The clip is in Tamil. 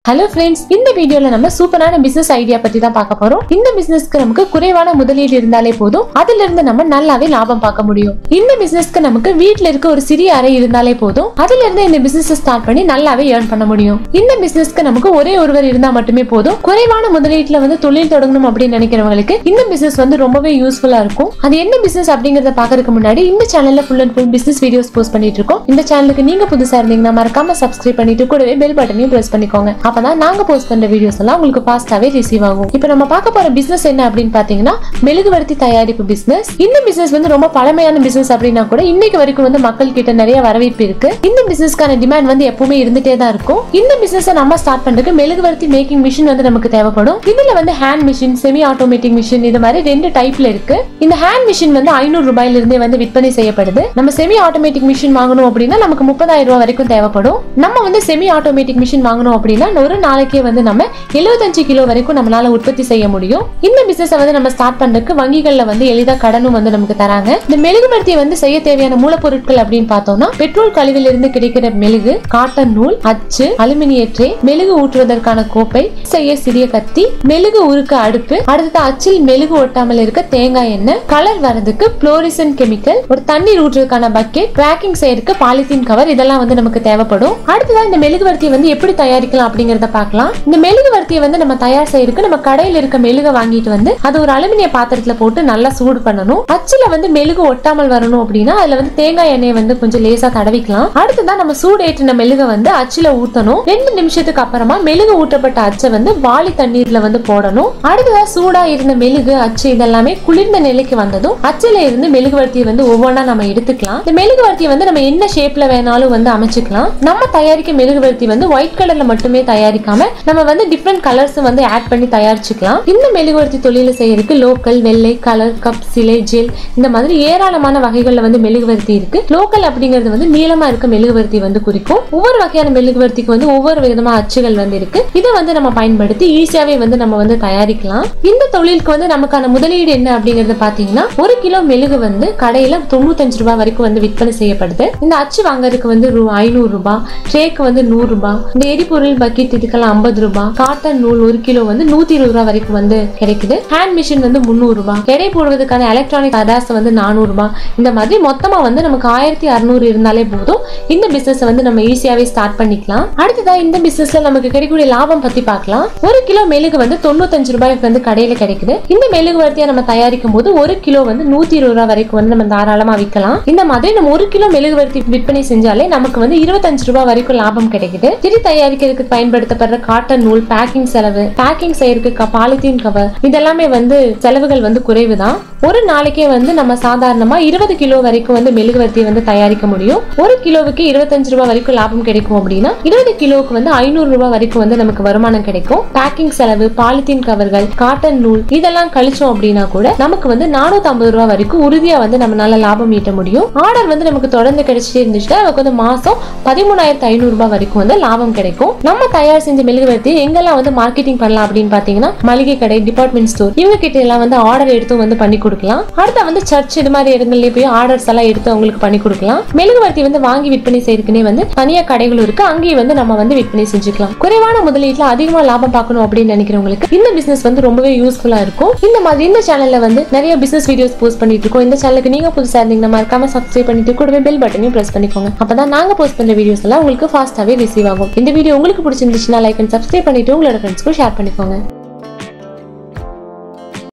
ஹலோ ஃப்ரெண்ட்ஸ் இந்த வீடியோல நம்ம சூப்பரான பிசினஸ் ஐடியா பத்தி தான் பார்க்க போறோம் இந்த பிசினஸ்க்கு நமக்கு குறைவான முதலீடு இருந்தாலே போதும் அதுல இருந்து நம்ம நல்லாவே லாபம் பார்க்க முடியும் இந்த பிசினஸ்க்கு நமக்கு வீட்ல இருக்க ஒரு சிறிய அறை இருந்தாலே போதும் அதுல இருந்து இந்த பிசினஸ் ஸ்டார்ட் பண்ணி நல்லாவே ஏர்ன் பண்ண முடியும் இந்த பிசினஸ்க்கு நமக்கு ஒரே ஒருவர் இருந்தா மட்டுமே போதும் குறைவான முதலீட்டுல வந்து தொழில் தொடங்கணும் அப்படின்னு நினைக்கிறவங்களுக்கு இந்த பிசினஸ் வந்து ரொம்பவே யூஸ்ஃபுல்லா இருக்கும் அது என்ன பிசினஸ் அப்படிங்கறத பாக்குறதுக்கு முன்னாடி இந்த சேனல்ல full and full business videos post பண்ணிட்டு இருக்கோம் இந்த சேனலுக்கு நீங்க புதுசா இருந்தீங்கன்னா மறக்காம சப்ஸ்கிரைப் பண்ணிட்டு கூடவே பெல் பட்டனையும் பிரஸ் பண்ணிக்கோங்க அப்பதான் நாங்க போஸ்ட் பண்ற வீடியோஸ் எல்லாம் உங்களுக்கு ஃபாஸ்டாவே ரிசீவ் ஆகும் இப்போ நம்ம பார்க்க போற பிசினஸ் என்ன அப்படின்னு பாத்தீங்கன்னா மெழுகுவர்த்தி தயாரிப்பு பிசினஸ் இந்த பிசினஸ் வந்து ரொம்ப பழமையான பிசினஸ் அப்படின்னா கூட இன்னைக்கு வரைக்கும் வந்து மக்கள் கிட்ட நிறைய வரவேற்பு இருக்கு இந்த பிசினஸ்க்கான டிமாண்ட் வந்து எப்பவுமே இருந்துட்டே தான் இருக்கும் இந்த பிசினஸ் நம்ம ஸ்டார்ட் பண்றதுக்கு மெழுகுவர்த்தி மேக்கிங் மிஷின் வந்து நமக்கு தேவைப்படும் இதுல வந்து hand machine semi automatic machine இது மாதிரி ரெண்டு டைப்ல இருக்கு இந்த ஹேண்ட் மிஷின் வந்து ஐநூறு ரூபாயில இருந்தே வந்து விற்பனை செய்யப்படுது நம்ம செமி ஆட்டோமேட்டிக் மிஷின் வாங்கணும் அப்படின்னா நமக்கு முப்பதாயிரம் ரூபாய் வரைக்கும் தேவைப்படும் நம்ம வந்து செமி ஆட்டோமேட்டிக் மிஷின் வாங்கணும் அப்படின்னா ஒரு நாளைக்கே வந்து நம்ம 75 கிலோ வரைக்கும் நம்மளால உற்பத்தி செய்ய முடியும் இந்த பிசினஸ் வந்து நம்ம ஸ்டார்ட் பண்றதுக்கு வங்கிகள்ல வந்து எளிதா கடனும் வந்து நமக்கு தராங்க இந்த மெழுகுவர்த்தியை வந்து செய்ய தேவையான மூலப்பொருட்கள் அப்படின்னு பார்த்தோம்னா பெட்ரோல் கழிவில் இருந்து கிடைக்கிற மெழுகு காட்டன் நூல் அச்சு அலுமினிய ட்ரே மெழுகு ஊற்றுவதற்கான கோப்பை செய்ய சிறிய கத்தி மெழுகு உருக்க அடுப்பு அடுத்தது அச்சில் மெழுகு ஒட்டாமல் இருக்க தேங்காய் எண்ணெய் கலர் வரதுக்கு புளோரிசன் கெமிக்கல் ஒரு தண்ணீர் ஊற்றுவதற்கான பக்கெட் பேக்கிங் செய்யறதுக்கு பாலித்தீன் கவர் இதெல்லாம் வந்து நமக்கு தேவைப்படும் அடுத்ததா இந்த மெழுகுவர்த்தியை வந்து எப்படி தயாரிக்கலாம் அப்படிங்கறத பார்க்கலாம் இந்த மெழுகுவர்த்தியை வந்து நம்ம தயார் செய்யறதுக்கு நம்ம கடையில இருக்க மெழுக வாங்கிட்டு வந்து அது ஒரு அலுமினிய பாத்திரத்துல போட்டு நல்லா சூடு பண்ணணும் அச்சுல வந்து மெழுகு ஒட்டாமல் வரணும் அப்படின்னா அதுல வந்து தேங்காய் எண்ணெயை வந்து கொஞ்சம் லேசா தடவிக்கலாம் அடுத்ததா நம்ம சூடு ஏற்றின மெழுக வந்து அச்சுல ஊத்தணும் ரெண்டு நிமிஷத்துக்கு அப்புறமா மெழுகு ஊற்றப்பட்ட அச்சை வந்து வாளி தண்ணீர்ல வந்து போடணும் அடுத்ததா சூடா இருந்த மெழுகு அச்சு இதெல்லாமே குளிர்ந்த நிலைக்கு வந்ததும் அச்சுல இருந்து மெழுகுவர்த்தியை வந்து ஒவ்வொன்றா நம்ம எடுத்துக்கலாம் இந்த மெழுகுவர்த்தியை வந்து நம்ம என்ன ஷேப்ல வேணாலும் வந்து அமைச்சுக்கலாம் நம்ம தயாரிக்க மெழுகுவர்த்தி வந்து ஒயிட் கலர்ல மட்டுமே தயாரிக்காம நம்ம வந்து டிஃப்ரெண்ட் கலர்ஸ் வந்து ஆட் பண்ணி தயாரிச்சுக்கலாம் இந்த மெழுகுவர்த்தி தொழில செய்யறதுக்கு லோக்கல் வெள்ளை கலர் கப் சிலை ஜெல் இந்த மாதிரி ஏராளமான வகைகள்ல வந்து மெழுகுவர்த்தி இருக்கு லோக்கல் அப்படிங்கிறது வந்து நீளமா இருக்க மெழுகுவர்த்தி வந்து குறிக்கும் ஒவ்வொரு வகையான மெழுகுவர்த்திக்கு வந்து ஒவ்வொரு விதமா அச்சுகள் வந்து இருக்கு இதை வந்து நம்ம பயன்படுத்தி ஈஸியாவே வந்து நம்ம வந்து தயாரிக்கலாம் இந்த தொழிலுக்கு வந்து நமக்கான முதலீடு என்ன அப்படிங்கறது பாத்தீங்கன்னா ஒரு கிலோ மெழுகு வந்து கடையில தொண்ணூத்தஞ்சு ரூபாய் வரைக்கும் வந்து விற்பனை செய்யப்படுது இந்த அச்சு வாங்குறதுக்கு வந்து ரூ- ஐநூறு ரூபாய் ட்ரேக்கு வந்து நூறு ரூபாய் இந்த எரிபொருள் பக்கெட் இதுக்கெல்லாம் ஐம்பது ரூபாய் காட்டன் நூல் ஒரு கிலோ வந்து நூத்தி இருபது ரூபாய் வரைக்கும் வந்து கிடைக்குது ஹேண்ட் மிஷின் வந்து முந்நூறு ரூபாய் எடை போடுவதற்கான எலக்ட்ரானிக் அதாஸ் வந்து நானூறு ரூபாய் இந்த மாதிரி மொத்தமா வந்து நமக்கு ஆயிரத்தி அறுநூறு இருந்தாலே போதும் இந்த பிசினஸ் வந்து நம்ம ஈஸியாவே ஸ்டார்ட் பண்ணிக்கலாம் அடுத்ததா இந்த பிசினஸ்ல நமக்கு கிடைக்கக்கூடிய லாபம் பத்தி பார்க்கலாம் ஒரு கிலோ மெழுகு வந்து தொண்ணூத்தஞ்சு ரூபாய்க்கு வந்து கடையில கிடைக்குது இந்த மெழுகு வர்த்தியா நம்ம தயாரிக்கும் போது ஒரு கிலோ வந்து நூத்தி இருபது ரூபாய் வரைக்கும் வந்து நம்ம தாராளமா விற்கலாம் இந்த மாதிரி நம்ம ஒரு கிலோ மெழுகுவர்த்தி விற்பனை செஞ்சாலே நமக்கு வந்து இருபத்தஞ்சு ரூபாய் வரைக்கும் லாபம் கிடைக்குது திரி தயாரிக்கிறதுக்கு பயன்படுத்தப்படுற காட்டன் நூல் பேக்கிங் செலவு பேக்கிங் செய்யறதுக்கு பாலித்தீன் கவர் இதெல்லாமே வந்து செலவுகள் வந்து குறைவுதான் ஒரு நாளைக்கே வந்து நம்ம சாதாரணமா இருபது கிலோ வரைக்கும் வந்து மெழுகுவர்த்தி வந்து தயாரிக்க முடியும் ஒரு கிலோவுக்கு இருபத்தஞ்சு ரூபாய் வரைக்கும் லாபம் கிடைக்கும் அப்படின்னா இருபது கிலோவுக்கு வந்து ஐநூறு ரூபாய் வரைக்கும் வந்து நமக்கு வருமானம் கிடைக்கும் பேக்கிங் செலவு பாலித்தீன் கவர்கள் காட்டன் நூல் இதெல்லாம் கழிச்சோம் அப்படின்னா கூட நமக்கு வந்து நானூத்தி ஐம்பது ரூபாய் வரைக்கும் உறுதியா வந்து நம்மளால லாபம் ஈட்ட முடியும் ஆர்டர் வந்து நமக்கு தொடர்ந்து கிடைச்சிட்டே இருந்துச்சுன்னா நமக்கு வந்து மாசம் பதிமூணாயிரத்தி ஐநூறு ரூபாய் வரைக்கும் வந்து லாபம் கிடைக்கும் நம்ம தயார் செஞ்ச மெழுகுவர்த்தி எங்கெல்லாம் வந்து மார்க்கெட்டிங் பண்ணலாம் அப்படின்னு பாத்தீங்கன்னா மளிகை கடை டிபார்ட்மெண்ட் ஸ்டோர் இவங்க கிட்ட எல்லாம் வந்து ஆர்டர் எடுத்து வந்து பண்ணி கொடுக்கலாம் அடுத்த வந்து சர்ச் இது மாதிரி இடங்கள்லயே போய் ஆர்டர்ஸ் எல்லாம் எடுத்து அவங்களுக்கு பண்ணி கொடுக்கலாம் மெழுகுவர்த்தி வந்து வாங்கி விற்பனை செய்யறதுக்குனே வந்து தனியா கடைகள் இருக்கு அங்கேயும் வந்து நம்ம வந்து விற்பனை செஞ்சுக்கலாம் குறைவான முதலீட்டுல அதிகமா லாபம் பார்க்கணும் அப்படின்னு நினைக்கிறவங்களுக்கு இந்த பிசினஸ் வந்து ரொம்பவே யூஸ்ஃபுல்லா இருக்கும் இந்த மாதிரி இந்த சேனல்ல வந்து நிறைய பிசினஸ் வீடியோஸ் போஸ்ட் பண்ணிட்டு இருக்கோம் இந்த சேனலுக்கு நீங்க புதுசா இருந்தீங்கன்னா மறக்காம சப்ஸ்கிரைப் பண்ணிட்டு கூடவே பெல் பட்டனையும் பிரஸ் பண்ணிக்கோங்க அப்பதான் நாங்க போஸ்ட் பண்ற வீடியோஸ் எல்லாம் உங்களுக்கு ஃபாஸ்டாவே ரிசீவ் ஆகும் இந்த வீடியோ உங்களுக்கு பிடிச்சிருந்துச்சுன்னா லைக் அண்ட் சப்ஸ்கிரைப் பண்ணிட்டு உங்களோட ஃப்ரெண்ட்ஸ்க்கும் ஷேர் பண்ணிக்கோங்க